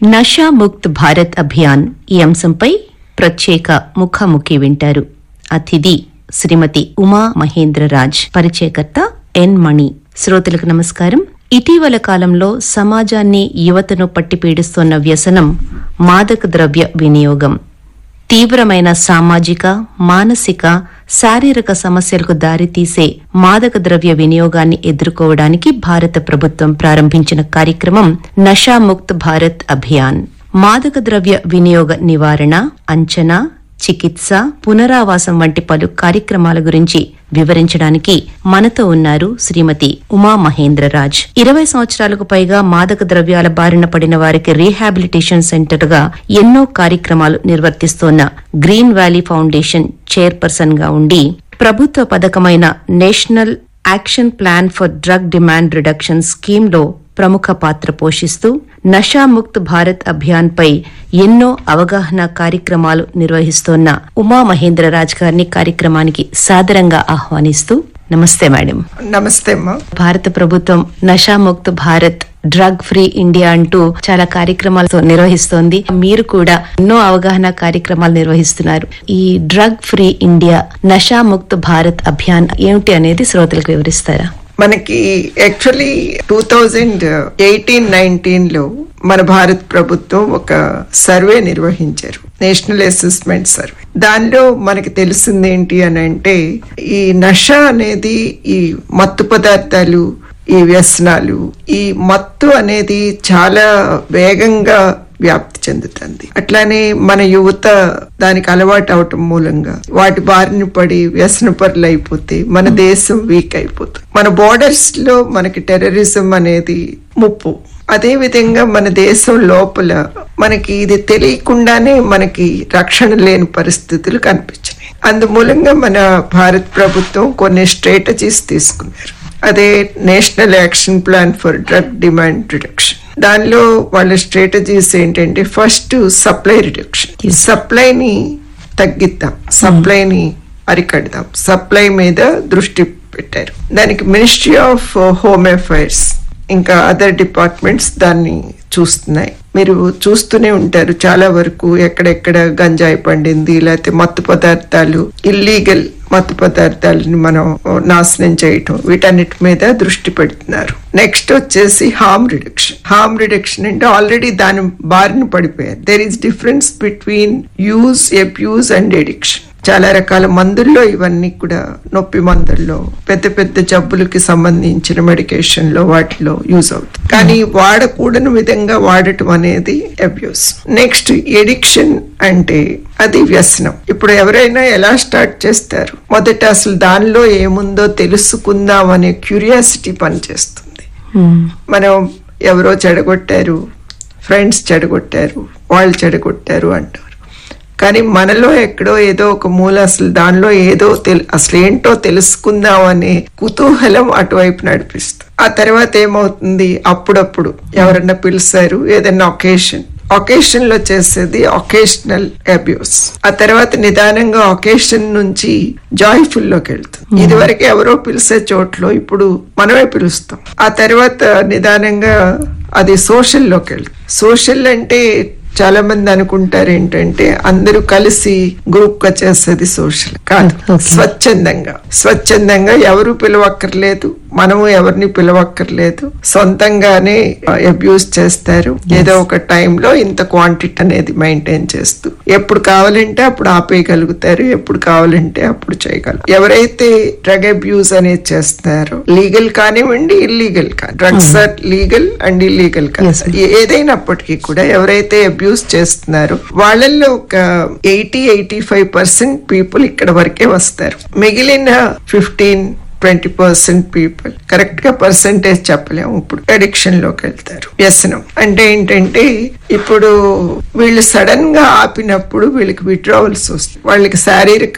నషా ముక్త్ భారత్ అభియాన్ ఈ అంశంపై ప్రత్యేక ముఖాముఖి వింటారు అతిథి శ్రీమతి ఉమా మహేంద్రరాజ్ పరిచయకర్త ఎన్ మణి శ్రోతలకు నమస్కారం ఇటీవల కాలంలో సమాజాన్ని యువతను పట్టిపీడిస్తోన్న వ్యసనం మాదక ద్రవ్య వినియోగం తీవ్రమైన సామాజిక మానసిక శారీరక సమస్యలకు దారితీసే మాదక ద్రవ్య వినియోగాన్ని ఎదుర్కోవడానికి భారత ప్రభుత్వం ప్రారంభించిన కార్యక్రమం నషాముక్త్ భారత్ అభియాన్ మాదక ద్రవ్య వినియోగ నివారణ అంచనా చికిత్స పునరావాసం వంటి పలు కార్యక్రమాల గురించి వివరించడానికి మనతో ఉన్నారు శ్రీమతి ఉమా మహేంద్రరాజ్ ఇరవై సంవత్సరాలకు పైగా మాదక ద్రవ్యాల బారిన పడిన వారికి రీహాబిలిటేషన్ సెంటర్ గా ఎన్నో కార్యక్రమాలు నిర్వర్తిస్తోన్న గ్రీన్ వ్యాలీ ఫౌండేషన్ చైర్పర్సన్ గా ఉండి ప్రభుత్వ పథకమైన national action plan for drug demand reduction scheme లో ప్రముఖ పాత్ర పోషిస్తూ నషాముక్త్ భారత్ అభియాన్ పై ఎన్నో అవగాహన కార్యక్రమాలు నిర్వహిస్తోన్న ఉమా మహేంద్రరాజ్ గారిని కార్యక్రమానికి సాదరంగా ఆహ్వానిస్తూ నమస్తే మేడం నమస్తే అమ్మా భారత ప్రభుత్వం Nasha Mukt Bharat drug free India అంటూ చాలా కార్యక్రమాలతో నిర్వహిస్తోంది మీరు కూడా ఎన్నో అవగాహన కార్యక్రమాలు నిర్వహిస్తున్నారు ఈ drug free India Nasha Mukt Bharat Abhiyan ఏమిటి అనేది శ్రోతలకు వివరిస్తారా మనకి actually two thousand eighteen nineteen లో మన భారత్ ప్రభుత్వం ఒక సర్వే నిర్వహించారు నేషనల్ అసెస్మెంట్ సర్వే దానిలో మనకి తెలిసింది ఏంటి అని అంటే ఈ నష అనేది ఈ మత్తు పదార్థాలు ఈ వ్యసనాలు ఈ మత్తు అనేది చాలా వేగంగా వ్యాప్తి చెందుతుంది అట్లానే మన యువత దానికి అలవాటు అవటం మూలంగా వాటి బారిన పడి వ్యసనపరులు అయిపోతే మన దేశం వీక్ అయిపోతుంది మన బోర్డర్స్ లో మనకి టెర్రరిజం అనేది ముప్పు అదే విధంగా మన దేశం లోపల మనకి ఇది తెలియకుండానే మనకి రక్షణ లేని పరిస్థితులు కనిపించినాయి అందుమూలంగా మన భారత్ ప్రభుత్వం కొన్ని స్ట్రాటజీస్ తీసుకున్నారు అదే national action plan for drug demand reduction దానిలో వాళ్ళ స్ట్రాటజీస్ ఏంటంటే ఫస్ట్ సప్లై రిడక్షన్ ఈ సప్లైని తగ్గిద్దాం సప్లైని అరికడదాం సప్లై మీద దృష్టి పెట్టారు దానికి మినిస్ట్రీ ఆఫ్ హోమ్ అఫైర్స్ ఇంకా అదర్ డిపార్ట్మెంట్స్ దాన్ని చూస్తున్నాయి మీరు చూస్తూనే ఉంటారు చాలా వరకు ఎక్కడెక్కడ గంజాయి పండింది లేకపోతే మత్తు పదార్థాలు ఇల్లీగల్ మత్తు పదార్థాలని మనం నాశనం చేయటం వీటన్నిటి మీద దృష్టి పెడుతున్నారు నెక్స్ట్ వచ్చేసి హార్మ్ రిడక్షన్ హార్మ్ రిడక్షన్ అంటే ఆల్రెడీ దాని బారిన పడిపోయారు there is difference between use abuse and addiction చాలా రకాల మందుల్లో ఇవన్నీ కూడా నొప్పి మందుల్లో పెద్ద పెద్ద జబ్బులకి సంబంధించిన మెడికేషన్ లో వాటిలో యూజ్ అవుతుంది కానీ వాడకూడని విధంగా వాడటం అనేది అబ్యూస్ నెక్స్ట్ ఎడిక్షన్ అంటే అది వ్యసనం ఇప్పుడు ఎవరైనా ఎలా స్టార్ట్ చేస్తారు మొదట అసలు దానిలో ఏముందో తెలుసుకుందాం అనే క్యూరియాసిటీ పనిచేస్తుంది మనం ఎవరో చెడగొట్టారు ఫ్రెండ్స్ చెడగొట్టారు వాళ్ళు చెడగొట్టారు అంటారు కానీ మనలో ఎక్కడో ఏదో ఒక మూల అసలు దానిలో ఏదో తెల్ అసలు ఏంటో తెలుసుకుందాం అనే కుతూహలం అటువైపు నడిపిస్తుంది ఆ తర్వాత ఏమవుతుంది అప్పుడప్పుడు ఎవరన్నా పిలిచారు ఏదన్నా ఒకేషన్ ఒకేషన్ లో చేసేది ఒకేషనల్ అబ్యూస్ ఆ తర్వాత నిదానంగా ఒకేషన్ నుంచి జాయ్ఫుల్ లోకి వెళ్తుంది ఇది వరకు ఎవరో పిలిచే చోట్లో ఇప్పుడు మనమే పిలుస్తాం ఆ తర్వాత నిదానంగా అది సోషల్ లోకి వెళ్తుంది సోషల్ అంటే చాలా మంది అనుకుంటారు ఏంటంటే అందరూ కలిసి గ్రూప్ గా చేసేది సోషల్ కాదు స్వచ్ఛందంగా స్వచ్ఛందంగా ఎవరు పిలవక్కర్లేదు మనము ఎవరిని పిలవక్కర్లేదు సొంతంగానే అబ్యూస్ చేస్తారు ఏదో ఒక టైంలో ఇంత క్వాంటిటీ అనేది మెయింటైన్ చేస్తూ ఎప్పుడు కావాలంటే అప్పుడు ఆపేయగలుగుతారు ఎప్పుడు కావాలంటే అప్పుడు చేయగలరు ఎవరైతే డ్రగ్ అబ్యూస్ అనేది చేస్తున్నారో లీగల్ కానివ్వండి ఇల్లీగల్ కానీ drugs are legal and illegal కాదు ఏదైనప్పటికీ కూడా ఎవరైతే అబ్యూస్ చేస్తున్నారో వాళ్ళల్లో ఒక eighty eighty five percent people ఇక్కడ వరకే వస్తారు మిగిలిన fifteen twenty percent people correct గా పర్సెంటేజ్ చెప్పలేము ఇప్పుడు అడిక్షన్ లోకి వెళ్తారు వ్యసనం అంటే ఏంటంటే ఇప్పుడు వీళ్ళు సడన్ గా ఆపినప్పుడు వీళ్ళకి విడ్రావల్స్ వస్తుంది వాళ్ళకి శారీరక